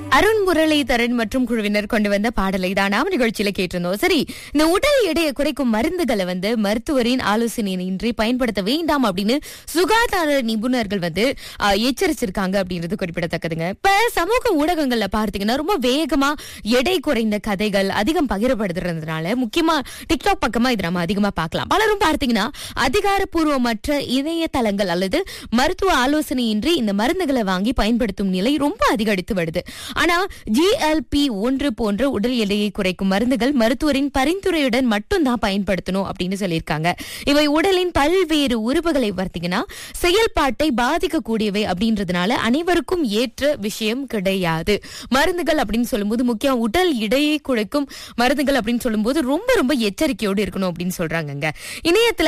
அருண் முரளிதரன் மற்றும் குழுவினர் கொண்டு வந்த பாடலை தான் நாம் நிகழ்ச்சியில கேட்டிருந்தோம் சரி இந்த உடல் எடையை குறைக்கும் மருந்துகளை வந்து மருத்துவரின் ஆலோசனையின்றி பயன்படுத்த வேண்டாம் அப்படின்னு சுகாதார நிபுணர்கள் வந்து ஆஹ், எச்சரிச்சிருக்காங்க அப்படின்றது குறிப்பிடத்தக்கதுங்க இப்ப சமூக ஊடகங்கள்ல பார்த்தீங்கன்னா ரொம்ப வேகமா எடை குறைந்த கதைகள் அதிகம் பகிரப்படுறதுனால முக்கியமா டிக்டாக் பக்கமா இது நம்ம அதிகமா பார்க்கலாம் பலரும் பார்த்தீங்கன்னா அதிகாரப்பூர்வமற்ற இணையதளங்கள் அல்லது மருத்துவ ஆலோசனையின்றி இந்த மருந்துகளை வாங்கி பயன்படுத்தும் நிலை ரொம்ப அதிகரித்து வருது ஆனா ஜிஎல்பி ஒன்று போன்ற உடல் எடையை குறைக்கும் மருந்துகள் மருத்துவரின் பரிந்துரையுடன் மட்டும்தான் பயன்படுத்தணும் அப்படின்னு சொல்லியிருக்காங்க இவை உடலின் பல்வேறு உறுப்புகளை பார்த்தீங்கன்னா செயல்பாட்டை பாதிக்கக்கூடியவை அப்படின்றதுனால அனைவருக்கும் ஏற்ற விஷயம் கிடையாது மருந்துகள் அப்படின்னு சொல்லும்போது முக்கியம் உடல் எடையை குறைக்கும் மருந்துகள் அப்படின்னு சொல்லும்போது ரொம்ப ரொம்ப எச்சரிக்கையோடு இருக்கணும் அப்படின்னு சொல்றாங்கங்க இணையத்துல